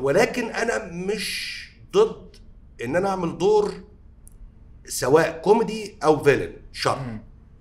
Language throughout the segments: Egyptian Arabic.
ولكن انا مش ضد ان انا اعمل دور سواء كوميدي او فيلن شر مم.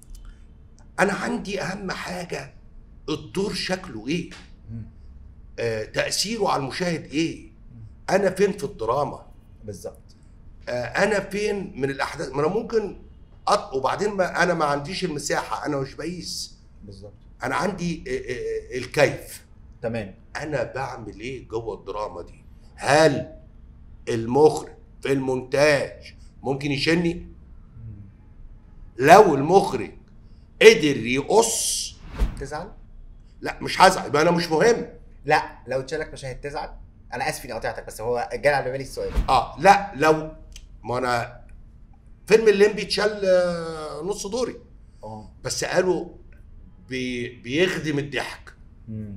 انا عندي اهم حاجه الدور شكله ايه مم. آه تاثيره على المشاهد ايه انا فين في الدراما بالظبط آه انا فين من الاحداث ما انا ممكن أط... وبعدين ما انا ما عنديش المساحه انا مش بقيس بالظبط انا عندي آه آه الكيف تمام انا بعمل ايه جوه الدراما دي هل المخرج في المونتاج ممكن يشني مم. لو المخرج قدر يقص تزعل؟ لا مش هزعل يبقى انا مش مهم لا لو اتشالك مشاهد تزعل انا اسف اني قاطعتك بس هو جالي على بالي السؤال اه لا لو ما انا فيلم الليمبي اتشال آه، نص دوري اه بس قالوا بي بيخدم الضحك مم.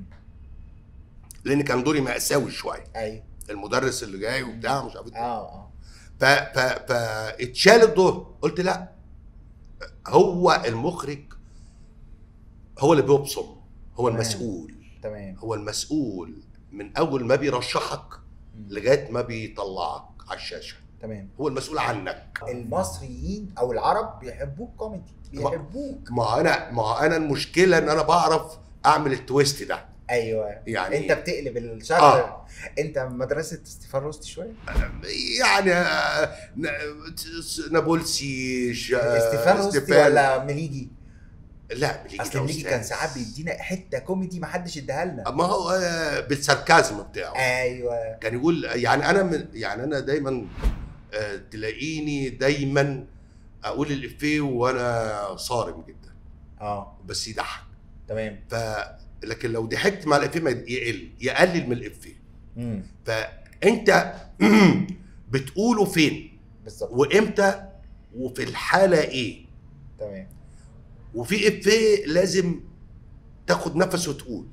لان كان دوري مأساوي شويه ايوه المدرس اللي جاي وبتاع مش عارف إيه. اه اه ف ف فاتشال الدور قلت لا هو المخرج هو اللي بيبصم هو تمام. المسؤول تمام هو المسؤول من اول ما بيرشحك مم. لغايه ما بيطلعك على الشاشه تمام هو المسؤول عنك المصريين او العرب بيحبوك كوميدي بيحبوك ما انا ما انا المشكله ان انا بعرف اعمل التويست ده ايوه يعني انت بتقلب الشر آه. انت مدرسه ستيفان روستي شويه يعني آه، ن- نابلسي ش- ستيفان روستي ستيفان- ولا مليجي لا مليجي اصل ده مليجي كان أستاذ. ساعات بيدينا حته كوميدي ما حدش اداها لنا ما هو آه، بالساركازم بتاعه ايوه كان يقول يعني انا من يعني انا دايما آه، تلاقيني دايما اقول الافيه وانا صارم جدا اه بس يضحك تمام ف لكن لو ضحكت مع الافيه ما يقل يقلل من الافيه امم فانت بتقوله فين بالظبط وامتى وفي الحاله ايه تمام وفي افيه لازم تاخد نفس وتقول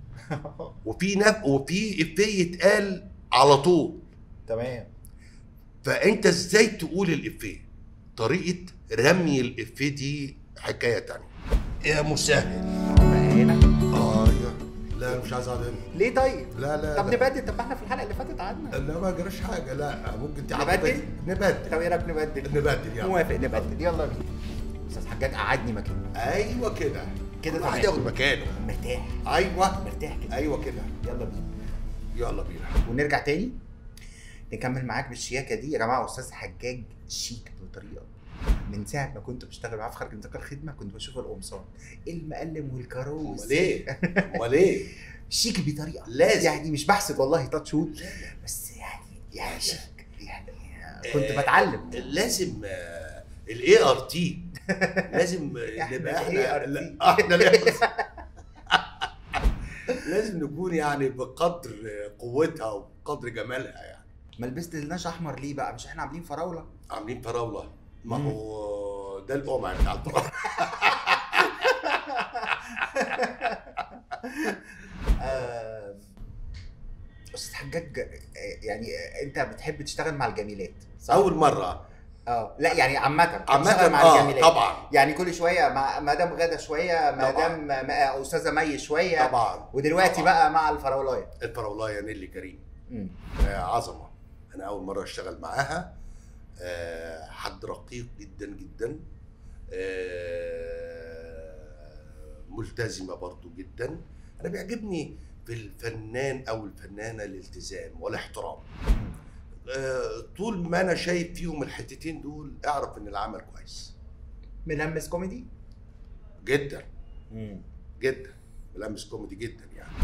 وفي نف... وفي افيه يتقال على طول تمام فانت ازاي تقول الافيه طريقه رمي الافيه دي حكايه تانية يا مسهل هنا اه يا لا مش عايز اقعد هنا ليه طيب؟ لا لا طب لا. نبدل طب ما احنا في الحلقه اللي فاتت قعدنا لا ما جراش حاجه لا ممكن تعمل نبدل؟ نبدل طب ايه رايك نبدل؟ نبدل يعني موافق نبدل يلا بينا استاذ حجاج قعدني مكانه ايوه كده كده كل واحد تمام. ياخد مكانه مرتاح ايوه مرتاح كده ايوه كده يلا بينا يلا بينا ونرجع تاني نكمل معاك بالشياكه دي يا جماعه استاذ حجاج شيك بطريقه من ساعه ما كنت بشتغل معاه في خارج نطاق الخدمه كنت بشوف القمصان المقلم والكاروس امال ايه امال ايه شيك بطريقه لازم. يعني مش بحسد والله تاتش وود بس يعني يعني شيك يعني كنت بتعلم لازم الاي ار تي لازم إحنا نبقى ال احنا ART. لا، احنا ال ART. لازم نكون يعني بقدر قوتها وبقدر جمالها يعني ما لبست لناش احمر ليه بقى مش احنا عاملين فراوله عاملين فراوله ما مم. هو ده القمع بتاع الفراوله آه، استاذ حجاج آه، يعني آه، انت بتحب تشتغل مع الجميلات صح؟ اول مره اه لا يعني عامة عامه بتشتغل مع اه الجميلات طبعا يعني كل شويه مع مدام غاده شويه مدام م- استاذه مي شويه طبعا ودلوقتي طبعاً. بقى مع الفراولايه الفراولايه نيلي كريم مم. آه، عظمه انا اول مره اشتغل معاها آه، حد رقيق جدا جدا آه، ملتزمه برضو جدا انا بيعجبني في الفنان او الفنانه الالتزام والاحترام آه، طول ما انا شايف فيهم الحتتين دول اعرف ان العمل كويس ملمس كوميدي جدا مم. جدا ملمس كوميدي جدا يعني